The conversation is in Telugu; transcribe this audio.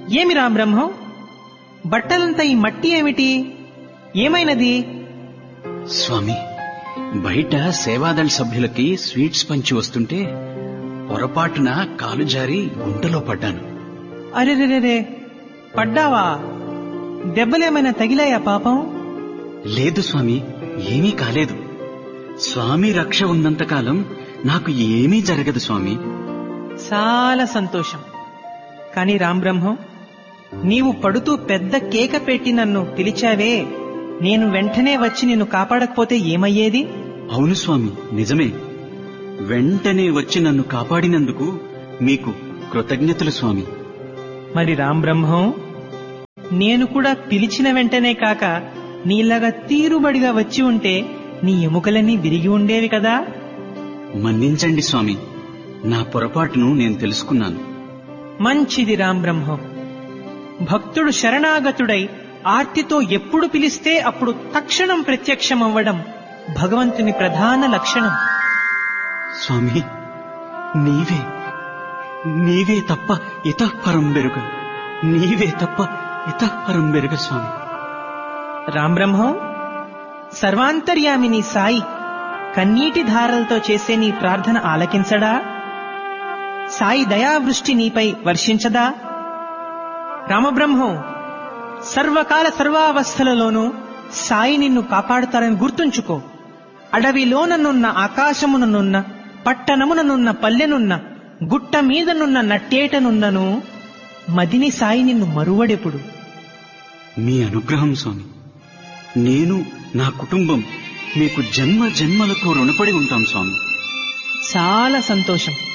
ఏమి రాంబ్రహ్మం బట్టలంతా ఈ మట్టి ఏమిటి ఏమైనది స్వామి బయట సేవాదళ సభ్యులకి స్వీట్స్ పంచి వస్తుంటే పొరపాటున కాలు జారి గుంటలో పడ్డాను అరెరెరెరే పడ్డావా దెబ్బలేమైనా తగిలాయా పాపం లేదు స్వామి ఏమీ కాలేదు స్వామి రక్ష ఉన్నంతకాలం నాకు ఏమీ జరగదు స్వామి చాలా సంతోషం కాని రాంబ్రహ్మం నీవు పడుతూ పెద్ద కేక పెట్టి నన్ను పిలిచావే నేను వెంటనే వచ్చి నిన్ను కాపాడకపోతే ఏమయ్యేది అవును స్వామి నిజమే వెంటనే వచ్చి నన్ను కాపాడినందుకు మీకు కృతజ్ఞతలు స్వామి మరి రాంబ్రహ్మం నేను కూడా పిలిచిన వెంటనే కాక నీలాగా తీరుబడిగా వచ్చి ఉంటే నీ ఎముకలన్నీ విరిగి ఉండేవి కదా మన్నించండి స్వామి నా పొరపాటును నేను తెలుసుకున్నాను మంచిది రాంబ్రహ్మం భక్తుడు శరణాగతుడై ఆర్తితో ఎప్పుడు పిలిస్తే అప్పుడు తక్షణం ప్రత్యక్షమవ్వడం భగవంతుని ప్రధాన లక్షణం స్వామి నీవే నీవే తప్ప ఇతఃపరం బెరుగ నీవే తప్ప ఇతఃపరం బెరుగ స్వామి రాంబ్రహ్మం సర్వాంతర్యామిని సాయి కన్నీటి ధారలతో చేసే నీ ప్రార్థన ఆలకించడా సాయి దయావృష్టి నీపై వర్షించదా రామబ్రహ్మం సర్వకాల సర్వావస్థలలోనూ సాయి నిన్ను కాపాడుతారని గుర్తుంచుకో అడవిలోననున్న ఆకాశముననున్న పట్టణముననున్న పల్లెనున్న గుట్ట మీదనున్న నట్టేటనున్నను మదిని సాయి నిన్ను మరువడెప్పుడు మీ అనుగ్రహం స్వామి నేను నా కుటుంబం మీకు జన్మ జన్మలకు రుణపడి ఉంటాం స్వామి చాలా సంతోషం